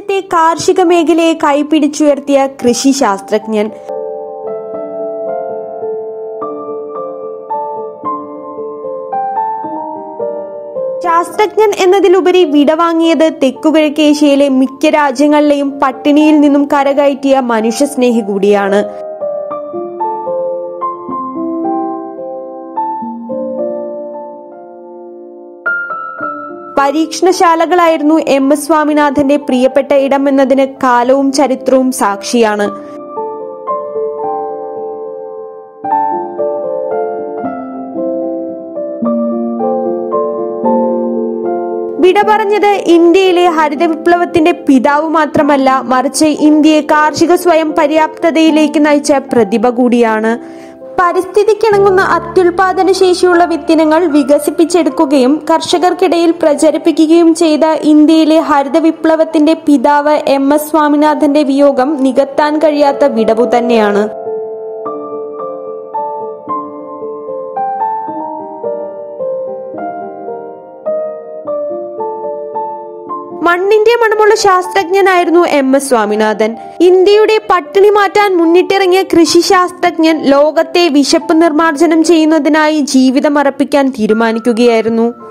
രാജ്യത്തെ കാർഷിക മേഖലയെ കൈപിടിച്ചുയർത്തിയ കൃഷി ശാസ്ത്രജ്ഞൻ ശാസ്ത്രജ്ഞൻ എന്നതിലുപരി വിടവാങ്ങിയത് തെക്കുകിഴക്കേഷ്യയിലെ മിക്ക രാജ്യങ്ങളിലെയും പട്ടിണിയിൽ നിന്നും കരകയറ്റിയ മനുഷ്യസ്നേഹി കൂടിയാണ് പരീക്ഷണശാലകളായിരുന്നു എം എസ് സ്വാമിനാഥന്റെ പ്രിയപ്പെട്ട ഇടം എന്നതിന് കാലവും ചരിത്രവും സാക്ഷിയാണ് വിട പറഞ്ഞത് ഇന്ത്യയിലെ ഹരിത വിപ്ലവത്തിന്റെ പിതാവ് മാത്രമല്ല മറിച്ച് ഇന്ത്യയെ കാർഷിക സ്വയം പര്യാപ്തതയിലേക്ക് നയിച്ച പ്രതിഭ കൂടിയാണ് പരിസ്ഥിതിക്കിണങ്ങുന്ന അത്യുൽപാദന ശേഷിയുള്ള വിത്തിനങ്ങൾ വികസിപ്പിച്ചെടുക്കുകയും കർഷകർക്കിടയിൽ പ്രചരിപ്പിക്കുകയും ചെയ്ത ഇന്ത്യയിലെ ഹരിത വിപ്ലവത്തിന്റെ പിതാവ് എം എസ് സ്വാമിനാഥന്റെ വിയോഗം നികത്താൻ കഴിയാത്ത വിടവു തന്നെയാണ് മണ്ണിന്റെ മണമുള്ള ശാസ്ത്രജ്ഞനായിരുന്നു എം എസ് സ്വാമിനാഥൻ ഇന്ത്യയുടെ പട്ടിണി മാറ്റാൻ മുന്നിട്ടിറങ്ങിയ കൃഷി ശാസ്ത്രജ്ഞൻ ലോകത്തെ വിശപ്പ് നിർമ്മാർജ്ജനം ചെയ്യുന്നതിനായി ജീവിതം അർപ്പിക്കാൻ തീരുമാനിക്കുകയായിരുന്നു